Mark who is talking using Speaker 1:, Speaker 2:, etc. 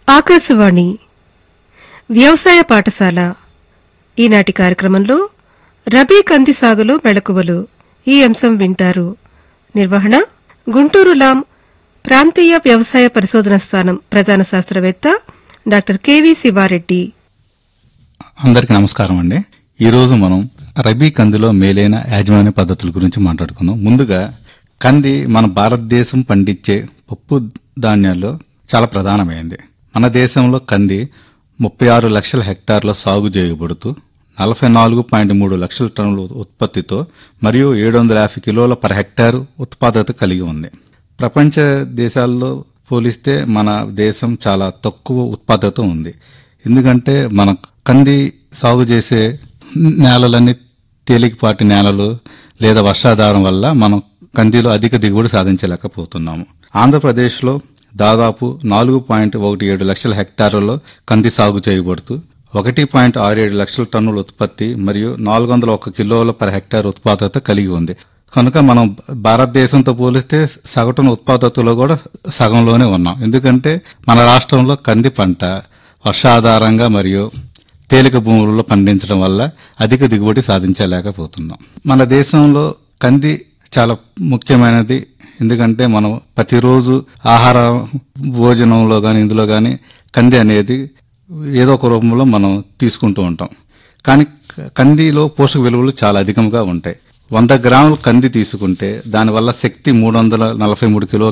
Speaker 1: ఆకాశవాణి వ్యవసాయ పాఠశాల ఈనాటి కార్యక్రమంలో రబీ కంది సాగులో మెళకువలు ఈ అంశం వింటారు నిర్వహణ గుంటూరు లాం ప్రాంతీయ వ్యవసాయ పరిశోధన స్థానం ప్రధాన శాస్త్రవేత్త డాక్టర్ కెవి శివారెడ్డి
Speaker 2: అందరికీ నమస్కారం అండి ఈ రోజు మనం రబీ కందిలో మేలైన యాజమాన్య పద్ధతుల గురించి మాట్లాడుకుందాం ముందుగా కంది మన భారతదేశం పండించే పప్పు ధాన్యాల్లో చాలా ప్రధానమైంది మన దేశంలో కంది ముప్పై ఆరు లక్షల హెక్టార్ల సాగు చేయబడుతూ నలభై నాలుగు పాయింట్ మూడు లక్షల టన్నుల ఉత్పత్తితో మరియు ఏడు వందల యాభై కిలోల పర్ హెక్టార్ ఉత్పాదకత కలిగి ఉంది ప్రపంచ దేశాల్లో పోలిస్తే మన దేశం చాలా తక్కువ ఉత్పాదకత ఉంది ఎందుకంటే మన కంది సాగు చేసే నేలలన్నీ తేలికపాటి నేలలు లేదా వర్షాధారం వల్ల మనం కందిలో అధిక దిగుబడి సాధించలేకపోతున్నాము ఆంధ్రప్రదేశ్లో దాదాపు నాలుగు పాయింట్ ఒకటి ఏడు లక్షల హెక్టార్లలో కంది సాగు చేయబడుతూ ఒకటి పాయింట్ ఆరు ఏడు లక్షల టన్నుల ఉత్పత్తి మరియు నాలుగు వందల ఒక కిలోల పర్ హెక్టార్ ఉత్పాదకత కలిగి ఉంది కనుక మనం భారతదేశంతో పోలిస్తే సగటున ఉత్పాదకతలో కూడా సగంలోనే ఉన్నాం ఎందుకంటే మన రాష్ట్రంలో కంది పంట వర్షాధారంగా మరియు తేలిక భూములలో పండించడం వల్ల అధిక దిగుబడి సాధించలేకపోతున్నాం మన దేశంలో కంది చాలా ముఖ్యమైనది ఎందుకంటే మనం ప్రతిరోజు ఆహార భోజనంలో కానీ ఇందులో కానీ కంది అనేది ఏదో ఒక రూపంలో మనం తీసుకుంటూ ఉంటాం కానీ కందిలో పోషక విలువలు చాలా అధికంగా ఉంటాయి వంద గ్రాములు కంది తీసుకుంటే దానివల్ల శక్తి మూడు వందల నలభై మూడు కిలో